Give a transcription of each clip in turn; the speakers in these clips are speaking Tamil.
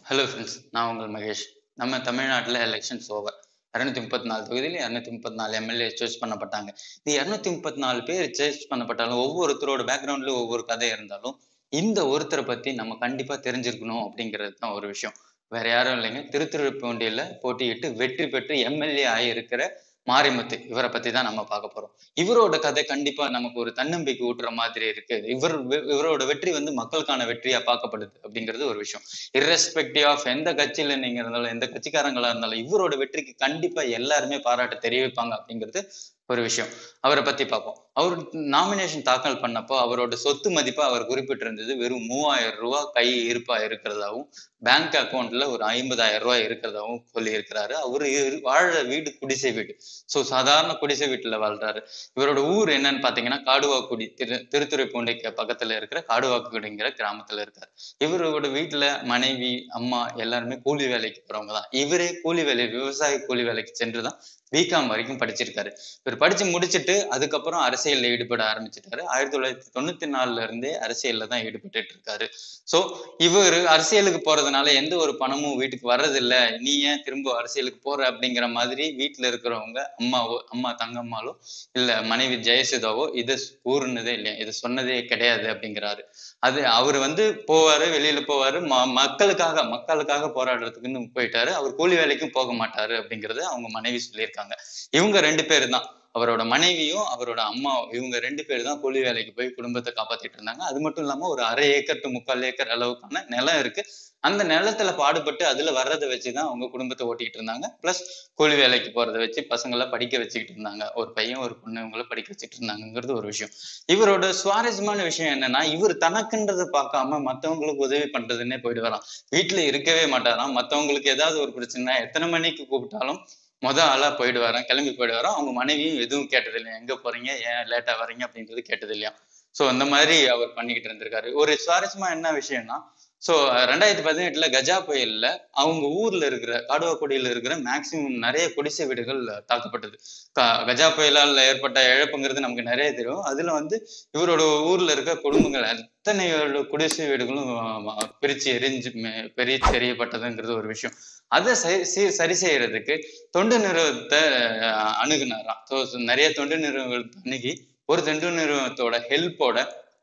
ஹலோ ஃப்ரெண்ட்ஸ் நான் உங்கள் மகேஷ் நம்ம தமிழ்நாட்டில் எலெக்ஷன்ஸ் ஓவர் இரநூத்தி முப்பத்தி நாலு தொகுதியில் இரநூத்தி முப்பத்தி நாலு எம்எல்ஏ சூஸ் பண்ணப்பட்டாங்க இந்த இரநூத்தி முப்பத்தி நாலு பேர் சூஸ் பண்ணப்பட்டாலும் ஒவ்வொருத்தரோட பேக்ரவுண்ட்ல ஒவ்வொரு கதை இருந்தாலும் இந்த ஒருத்தரை பத்தி நம்ம கண்டிப்பா தெரிஞ்சிருக்கணும் அப்படிங்கிறது தான் ஒரு விஷயம் வேற யாரும் இல்லைங்க திருத்துறைப்பூண்டியில போட்டியிட்டு வெற்றி பெற்று எம்எல்ஏ ஆகியிருக்கிற மாரிமுத்து இவரை பத்தி தான் நம்ம பார்க்க போறோம் இவரோட கதை கண்டிப்பா நமக்கு ஒரு தன்னம்பிக்கை ஊட்டுற மாதிரி இருக்கு இவர் இவரோட வெற்றி வந்து மக்களுக்கான வெற்றியா பார்க்கப்படுது அப்படிங்கிறது ஒரு விஷயம் irrespective ஆஃப் எந்த கட்சியில நீங்க இருந்தாலும் எந்த கட்சிக்காரங்களா இருந்தாலும் இவரோட வெற்றிக்கு கண்டிப்பா எல்லாருமே பாராட்டு தெரிவிப்பாங்க அப்படிங்கிறது ஒரு விஷயம் அவரை பத்தி பார்ப்போம் அவர் நாமினேஷன் தாக்கல் பண்ணப்போ அவரோட சொத்து மதிப்பு அவர் குறிப்பிட்டிருந்தது வெறும் மூவாயிரம் ரூபாய் கை இருப்பா இருக்கிறதாவும் பேங்க் அக்கௌண்ட்ல ஒரு ஐம்பதாயிரம் ரூபாய் இருக்கிறதாவும் சொல்லி இருக்கிறாரு அவரு இரு- வாழ வீடு குடிசை வீடு சோ சாதாரண குடிசை வீட்டுல வாழ்றாரு இவரோட ஊர் என்னன்னு பாத்தீங்கன்னா காடுவாக்குடி திரு திருத்துறைப்பூண்டிக்கு பக்கத்துல இருக்கிற காடுவாக்குடிங்கிற கிராமத்துல இருக்காரு இவரோட வீட்டுல மனைவி அம்மா எல்லாருமே கூலி வேலைக்கு போறவங்க தான் இவரே கூலி வேலை விவசாய கூலி வேலைக்கு சென்றுதான் பிகாம் வரைக்கும் படிச்சிருக்காரு இவர் படிச்சு முடிச்சுட்டு அதுக்கப்புறம் அரசியல்ல ஈடுபட ஆரம்பிச்சிட்டாரு ஆயிரத்தி தொள்ளாயிரத்தி தொண்ணூத்தி நாலுல இருந்தே அரசியல்ல தான் ஈடுபட்டுட்டு இருக்காரு சோ இவர் அரசியலுக்கு போறதுனால எந்த ஒரு பணமும் வீட்டுக்கு வர்றதில்ல நீ ஏன் திரும்ப அரசியலுக்கு போற அப்படிங்கிற மாதிரி வீட்டுல இருக்கிறவங்க அம்மாவோ அம்மா தங்கம்மாலோ இல்ல மனைவி ஜெயசுதாவோ இதை கூறுனதே இல்லையா இதை சொன்னதே கிடையாது அப்படிங்கிறாரு அது அவர் வந்து போவாரு வெளியில போவாரு ம மக்களுக்காக மக்களுக்காக போராடுறதுக்குன்னு போயிட்டாரு அவர் கூலி வேலைக்கும் போக மாட்டாரு அப்படிங்கறத அவங்க மனைவி சொல்லியிருக்காங்க இவங்க ரெண்டு பேரு தான் அவரோட மனைவியும் அவரோட அம்மா இவங்க ரெண்டு பேர் தான் கூலி வேலைக்கு போய் குடும்பத்தை காப்பாத்திட்டு இருந்தாங்க அது மட்டும் இல்லாம ஒரு அரை ஏக்கர் டு முக்கால் ஏக்கர் அளவுக்கான நிலம் இருக்கு அந்த நிலத்துல பாடுபட்டு அதுல வர்றதை வச்சுதான் அவங்க குடும்பத்தை ஓட்டிக்கிட்டு இருந்தாங்க பிளஸ் கூலி வேலைக்கு போறதை வச்சு பசங்களை படிக்க வச்சுக்கிட்டு இருந்தாங்க ஒரு பையன் ஒரு பொண்ணு இவங்களை படிக்க வச்சுட்டு இருந்தாங்கிறது ஒரு விஷயம் இவரோட சுவாரஸ்யமான விஷயம் என்னன்னா இவர் தனக்குன்றதை பார்க்காம மத்தவங்களுக்கு உதவி பண்றதுன்னே போயிட்டு வரான் வீட்டுல இருக்கவே மாட்டாராம் மத்தவங்களுக்கு ஏதாவது ஒரு பிரச்சனை எத்தனை மணிக்கு கூப்பிட்டாலும் முத ஆளா போயிடுவாராம் கிளம்பி போயிடுவாராம் அவங்க மனைவியும் எதுவும் கேட்டது இல்லையா எங்க போறீங்க ஏன் லேட்டா வர்றீங்க அப்படின்றது கேட்டது இல்லையா சோ அந்த மாதிரி அவர் பண்ணிக்கிட்டு இருந்திருக்காரு ஒரு சுவாரஸ்யமா என்ன விஷயம்னா சோ ரெண்டாயிரத்தி பதினெட்டுல கஜா புயல்ல அவங்க ஊர்ல இருக்கிற காடுவாக்குடியில இருக்கிற மேக்சிமம் நிறைய குடிசை வீடுகள் தாக்கப்பட்டது க- கஜா புயலால் ஏற்பட்ட இழப்புங்கிறது நமக்கு நிறைய தெரியும் அதுல வந்து இவரோட ஊர்ல இருக்க குடும்பங்கள் அத்தனை குடிசை வீடுகளும் அஹ், பிரிச்சு எரிஞ்சு மெ- பிரிச்சு எறியப்பட்டதுங்கிறது ஒரு விஷயம் அதை சரி சீ- சரி செய்யறதுக்கு தொண்டு நிறுவனத்தை அஹ், அணுகுனாராம் ஸோ நிறைய தொண்டு நிறுவனங்கள் அணுகி ஒரு தொண்டு நிறுவனத்தோட ஹெல்ப்போட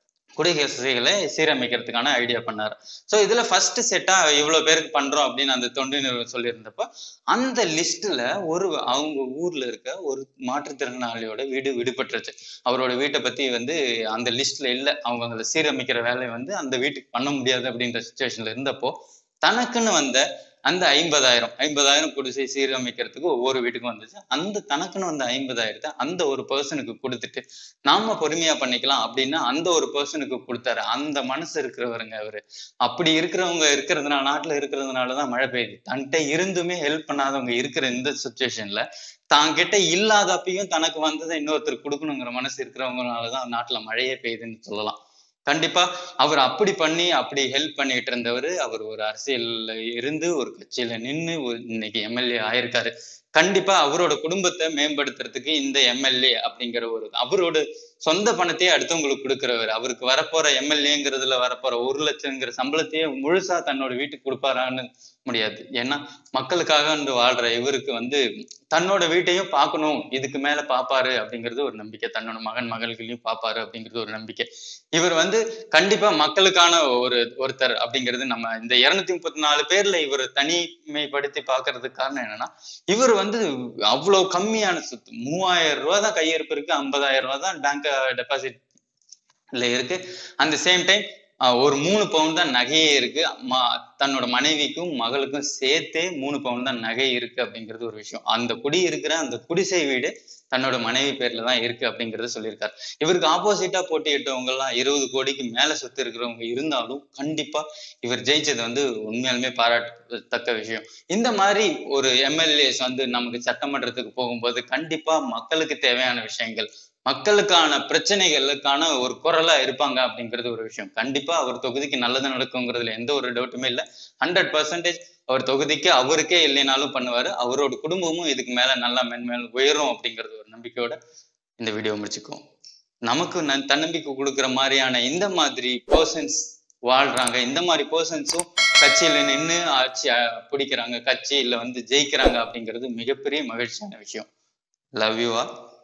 குடிசைகளை சீரமைக்கிறதுக்கான ஐடியா பண்ணாரு ஸோ இதுல ஃபர்ஸ்ட் செட்டா இவ்வளவு பேருக்கு பண்றோம் அப்படின்னு அந்த தொண்டு நிறுவனம் சொல்லியிருந்தப்ப அந்த லிஸ்ட்ல ஒரு அவங்க ஊர்ல இருக்க ஒரு மாற்றுத்திறனாளியோட வீடு விடுபட்டுருச்சு அவரோட வீட்டை பத்தி வந்து அந்த லிஸ்ட்ல இல்ல அவங்க அதை சீரமைக்கிற வேலையை வந்து அந்த வீட்டுக்கு பண்ண முடியாது அப்படின்ற சுச்சுவேஷன்ல இருந்தப்போ தனக்குன்னு வந்த அந்த ஐம்பதாயிரம் ஐம்பதாயிரம் குடிசை சீரமைக்கிறதுக்கு ஒவ்வொரு வீட்டுக்கும் வந்துச்சு அந்த தனக்குன்னு வந்த ஐம்பதாயிரத்தை அந்த ஒரு பர்சனுக்கு கொடுத்துட்டு நாம பொறுமையா பண்ணிக்கலாம் அப்படின்னு அந்த ஒரு பர்சனுக்கு கொடுத்தாரு அந்த மனசு இருக்கிறவருங்க அவரு அப்படி இருக்கிறவங்க இருக்கிறதுனால நாட்டுல இருக்கிறதுனாலதான் மழை பெய்யுது தன்கிட்ட இருந்துமே ஹெல்ப் பண்ணாதவங்க இருக்கிற இந்த சுச்சுவேஷன்ல தாங்கிட்ட இல்லாதப்பையும் தனக்கு வந்ததை இன்னொருத்தருக்கு கொடுக்கணுங்கிற மனசு இருக்கிறவங்கனாலதான் நாட்டுல மழையே பெய்யுதுன்னு சொல்லலாம் கண்டிப்பா அவர் அப்படி பண்ணி அப்படி ஹெல்ப் பண்ணிட்டு இருந்தவர் அவர் ஒரு அரசியல்ல இருந்து ஒரு கட்சியில நின்னு ஒரு இன்னைக்கு எம்எல்ஏ ஆயிருக்காரு கண்டிப்பா அவரோட குடும்பத்தை மேம்படுத்துறதுக்கு இந்த எம்எல்ஏ அப்படிங்கிற ஒரு அவரோட சொந்த பணத்தையே அடுத்தவங்களுக்கு கொடுக்கிறவர் அவருக்கு வரப்போற எம்எல்ஏங்கிறதுல வரப்போற ஒரு லட்சங்கிற சம்பளத்தையே முழுசா தன்னோட வீட்டுக்கு கொடுப்பாரான்னு முடியாது ஏன்னா மக்களுக்காக வாழ்ற இவருக்கு வந்து தன்னோட வீட்டையும் பார்க்கணும் இதுக்கு மேல பாப்பாரு அப்படிங்கிறது ஒரு நம்பிக்கை தன்னோட மகன் மகள்களையும் பாப்பாரு அப்படிங்கிறது ஒரு நம்பிக்கை இவர் வந்து கண்டிப்பா மக்களுக்கான ஒரு ஒருத்தர் அப்படிங்கிறது நம்ம இந்த இருநூத்தி முப்பத்தி நாலு பேர்ல இவர் தனிமைப்படுத்தி பாக்குறதுக்கு காரணம் என்னன்னா இவர் வந்து அவ்வளவு கம்மியான சொத்து மூவாயிரம் ரூபாய் தான் கையிருப்பு இருக்கு ஐம்பதாயிரம் ரூபாய் தான் பேங்க் டெபாசிட்ல இருக்கு அந்த சேம் டைம் ஒரு மூணு பவுன் தான் நகையே இருக்கு ம- தன்னோட மனைவிக்கும் மகளுக்கும் சேர்த்தே மூணு பவுன் தான் நகை இருக்கு அப்படிங்கிறது ஒரு விஷயம் அந்த குடி இருக்கிற அந்த குடிசை வீடு தன்னோட மனைவி பேர்ல தான் இருக்கு அப்படிங்கறத சொல்லியிருக்காரு இவருக்கு ஆப்போசிட்டா போட்டியிட்டவங்க எல்லாம் இருபது கோடிக்கு மேல சொத்து இருக்கிறவங்க இருந்தாலும் கண்டிப்பா இவர் ஜெயிச்சது வந்து உண்மையாலுமே பாராட்டத்தக்க விஷயம் இந்த மாதிரி ஒரு எம்எல்ஏஸ் வந்து நமக்கு சட்டமன்றத்துக்கு போகும்போது கண்டிப்பா மக்களுக்கு தேவையான விஷயங்கள் மக்களுக்கான பிரச்சனைகளுக்கான ஒரு குரலா இருப்பாங்க அப்படிங்கிறது ஒரு விஷயம் கண்டிப்பா அவர் தொகுதிக்கு நல்லது நடக்குங்கிறதுல எந்த ஒரு டவுட்டுமே இல்லை ஹண்ட்ரட் பர்சன்டேஜ் அவர் தொகுதிக்கு அவருக்கே இல்லைனாலும் பண்ணுவாரு அவரோட குடும்பமும் இதுக்கு மேல நல்லா மென்மேலும் உயரும் அப்படிங்கிறது ஒரு நம்பிக்கையோட இந்த வீடியோ முடிச்சுக்குவோம் நமக்கு நன் தன்னம்பிக்கை கொடுக்குற மாதிரியான இந்த மாதிரி பர்சன்ஸ் வாழ்றாங்க இந்த மாதிரி பர்சன்ஸும் கட்சியில நின்று ஆட்சி அஹ், பிடிக்கிறாங்க கட்சியில வந்து ஜெயிக்கிறாங்க அப்படிங்கிறது மிகப்பெரிய மகிழ்ச்சியான விஷயம் லவ் யூ ஆ